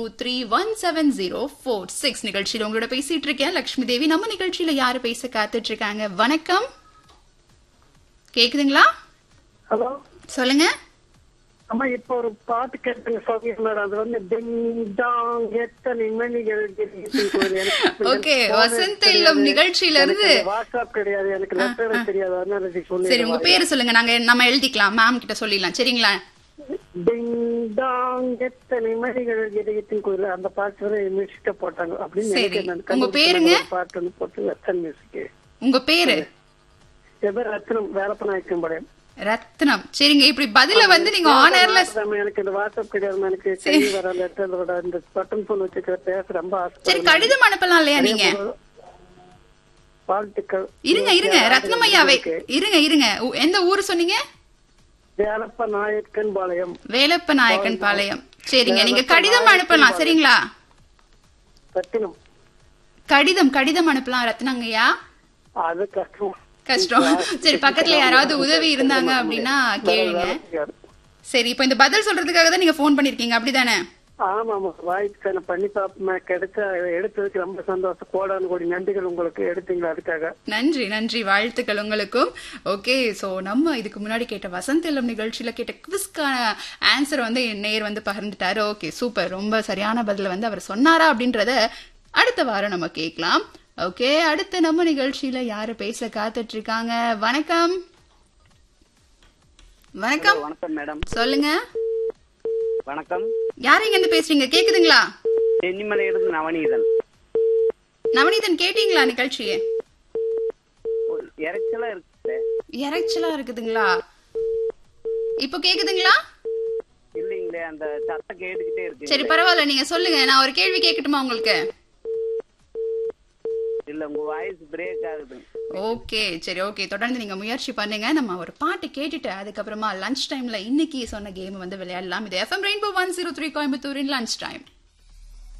Three one seven zero four six நிகழ்ச்சியில் உங்களோட பேசிட்டு இருக்கேன் லக்ஷ்மி தேவி நம்ம நிகழ்ச்சியில யாரு பேச காத்துட்டு இருக்காங்க வணக்கம் கேக்குதுங்களா ஹலோ சொல்லுங்க அம்மா இப்போ ஒரு பாட்டு கேட்டேங்க சௌமியா மேடம் அது வந்து டிங் டாங் எத்தனை மணிகள் தெரியுது போகுது. எனக்கு அப்படி Okay, எனக்கு வசந்த phone இல்லம் தெரியாது. நிகழ்ச்சியில இருந்து- எனக்கு வாட்ஸ்அப் கிடையாது எனக்கு லெட்டர் தெரியாது அதனால இது சொல்லி சரி உங்க பேரு சொல்லுங்க நாங்க நம்ம எழுதிக்கலாம் மேம் கிட்ட சொல்லிடலாம் சரிங்களா டிங் டாங் எத்தனை மணிகள் இதயத்தின் கோயில் அந்த பாட்டு வரை மியூசிக்க போட்டாங்க அப்படின்னு சரி. நினைக்கிறேன் நான். உங்க கண்டுபிடிச்ச பேருங்க? ஒரு பாட்டு வந்து போட்டு வெஸ்டர்ன் மியூசிக் உங்க பேரு என் பேர் ரத்னம் வேலப்பநாயக்கம் படையம் ரத்னம் சரிங்க இப்படி பதில வந்து நீங்க ஆனர்ல எனக்கு இந்த வாட்ஸ்அப் கிடையாது எனக்கு கை வர லெட்டர் வர இந்த பட்டன் போன் வச்சுக்கிற பேச ரொம்ப சரி ஆசை கடிதம் அனுப்பலாம் இல்லையா நீங்க வாழ்த்துக்கள் இருங்க இருங்க ரத்னம் ஐயாவே இருங்க இருங்க உ- எந்த ஊரு சொன்னீங்க வேலப்ப நாயக்கன் பாளையம் வேலப்ப நாயக்கன் பாளையம் சரிங்க நீங்க கடிதம் அனுப்பலாம் சரிங்களா ரத்தினம் கடிதம் கடிதம் அனுப்பலாம் ரத்னங்கய்யா அது கஷ்டம் கஷ்டம் சரி பக்கத்துல யாராவது உதவி இருந்தாங்க அப்படின்னா கேளுங்க சரி இப்போ இந்த பதில் சொல்றதுக்காக தான் நீங்க ஃபோன் பண்ணிருக்கீங்க அப்படிதானே ஆமா ஆமா வாய்ப்பு நான் பண்ணி பாப்பேன் கிடைச்சா எடுத்ததுக்கு ரொம்ப சந்தோஷம் கோடானு கோடி நன்றிகள் உங்களுக்கு எடுத்தீங்களா அதுக்காக நன்றி நன்றி வாழ்த்துக்கள் உங்களுக்கும் ஓகே சோ நம்ம இதுக்கு முன்னாடி கேட்ட வசந்த் இல்லம் நிகழ்ச்சியில கேட்ட குவிஸ்க்கான ஆன்சர் வந்து என் நேர் வந்து பகிர்ந்துட்டாரு ஓகே சூப்பர் ரொம்ப சரியான பதில வந்து அவர் சொன்னாரா அப்படின்றத அடுத்த வாரம் நம்ம கேட்கலாம் ஓகே அடுத்த நம்ம நிகழ்ச்சியில யாரு பேச காத்துட்டு இருக்காங்க வணக்கம் வணக்கம் வணக்கம் மேடம் சொல்லுங்க வணக்கம் யார் இங்க இருந்து பேசுறீங்க கேக்குதுங்களா சென்னிமலை இருந்து நவநீதன் நவநீதன் கேட்டீங்களா நிகழ்ச்சியை ஒரு இறைச்சலா இருக்கு இறைச்சலா இருக்குதுங்களா இப்போ கேக்குதுங்களா இல்லைங்களே அந்த சத்தம் கேட்டுக்கிட்டே இருக்கு சரி பரவாயில்ல நீங்க சொல்லுங்க நான் ஒரு கேள்வி கேட்கட்டுமா உங்களுக்கு இல்ல உங்க வாய்ஸ் பிரேக் ஆகுது ஓகே சரி ஓகே தொடர்ந்து நீங்க முயற்சி பண்ணுங்க நம்ம ஒரு பாட்டு கேட்டுட்டு அதுக்கப்புறமா லஞ்ச் டைம்ல இன்னைக்கு சொன்ன கேம் வந்து விளையாடலாம் இது FM Rainbow one zero three கோயம்புத்தூரின் லஞ்ச் டைம்